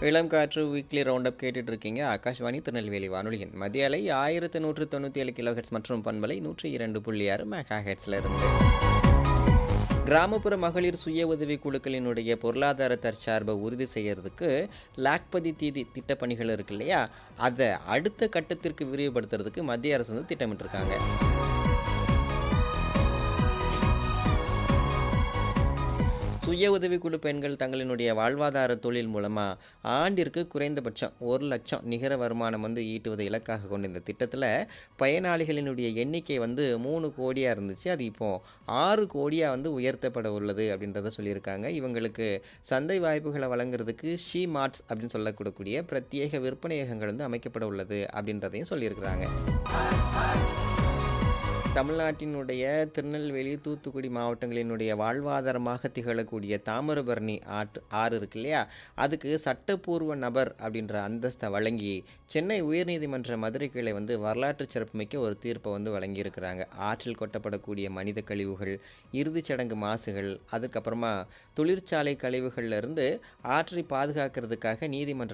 இளம் காற்று weekly round up கேட்டுட்டு இருக்கீங்க ஆகாஷ்வாணி திருநெல்வேலி வானொலியின் மதிய அலை ஆயிரத்து நூற்று தொண்ணூற்றி ஏழு கிலோ ஹெட்ஸ் மற்றும் பண்பலை நூற்றி இரண்டு புள்ளி ஆறு மெகா ஹெட்ஸில் இருந்து கிராமப்புற மகளிர் சுய உதவி குழுக்களினுடைய பொருளாதார தற்சார்பை உறுதி செய்யறதுக்கு லாக்பதி தீதி திட்டப்பணிகள் இருக்கு இல்லையா அதை அடுத்த கட்டத்திற்கு விரிவுபடுத்துறதுக்கு மத்திய அரசு வந்து திட்டமிட்டிருக்காங்க சுய உதவிக்குழு பெண்கள் தங்களினுடைய வாழ்வாதார தொழில் மூலமாக ஆண்டிற்கு குறைந்தபட்சம் ஒரு லட்சம் நிகர வருமானம் வந்து ஈட்டுவதை இலக்காக கொண்ட இந்த திட்டத்தில் பயனாளிகளினுடைய எண்ணிக்கை வந்து மூணு கோடியாக இருந்துச்சு அது இப்போது ஆறு கோடியாக வந்து உயர்த்தப்பட உள்ளது அப்படின்றத சொல்லியிருக்காங்க இவங்களுக்கு சந்தை வாய்ப்புகளை வழங்குறதுக்கு ஷீ மார்ட்ஸ் அப்படின்னு சொல்லக்கூடக்கூடிய பிரத்யேக விற்பனையகங்கள் வந்து அமைக்கப்பட உள்ளது அப்படின்றதையும் சொல்லியிருக்கிறாங்க தமிழ்நாட்டினுடைய திருநெல்வேலி தூத்துக்குடி மாவட்டங்களினுடைய வாழ்வாதாரமாக திகழக்கூடிய தாமிரபரணி ஆற்று ஆறு இருக்கு இல்லையா அதுக்கு சட்டப்பூர்வ நபர் அப்படின்ற அந்தஸ்தை வழங்கி சென்னை உயர்நீதிமன்ற மதுரை கிளை வந்து வரலாற்று சிறப்புமிக்க ஒரு தீர்ப்பை வந்து வழங்கியிருக்கிறாங்க ஆற்றில் கொட்டப்படக்கூடிய மனித கழிவுகள் இறுதிச் சடங்கு மாசுகள் அதுக்கப்புறமா தொழிற்சாலை கழிவுகள்ல இருந்து ஆற்றை பாதுகாக்கிறதுக்காக நீதிமன்ற